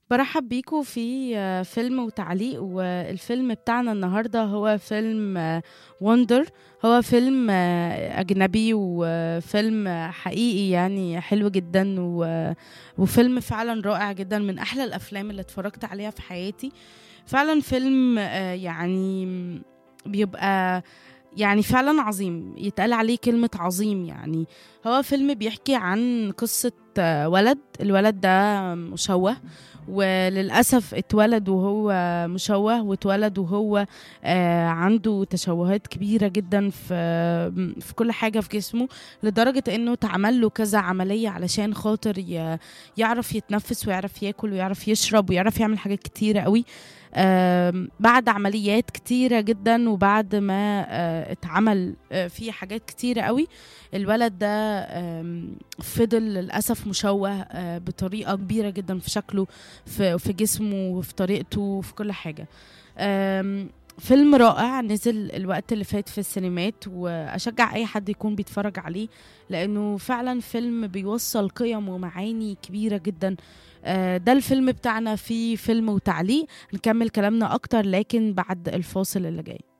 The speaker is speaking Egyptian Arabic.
برحب بيكم في آه، فيلم وتعليق والفيلم بتاعنا النهارده هو فيلم وندر هو فيلم آه، أجنبي وفيلم آه، حقيقي يعني حلو جدا و- وفيلم فعلا رائع جدا من أحلى الأفلام اللي اتفرجت عليها في حياتي فعلا فيلم آه، يعني بيبقى يعني فعلا عظيم يتقال عليه كلمة عظيم يعني هو فيلم بيحكي عن قصة آه، ولد الولد ده مشوه وللأسف اتولد وهو مشوه واتولد وهو آه عنده تشوهات كبيرة جدا في في كل حاجة في جسمه لدرجة انه اتعمل له كذا عملية علشان خاطر ي- يعرف يتنفس ويعرف ياكل ويعرف يشرب ويعرف يعمل حاجات كتيرة قوي آم، بعد عمليات كتيرة جدا وبعد ما آه، اتعمل آه، فيه حاجات كتيرة قوي الولد ده آم، فضل للأسف مشوه آه، بطريقة كبيرة جدا في شكله في, في جسمه وفي طريقته وفي كل حاجة آم، فيلم رائع نزل الوقت اللي فات في السينمات وأشجع أي حد يكون بيتفرج عليه لأنه فعلا فيلم بيوصل قيم ومعاني كبيرة جدا آه، ده الفيلم بتاعنا في فيلم وتعليق نكمل كلامنا أكتر لكن بعد الفاصل اللي جاي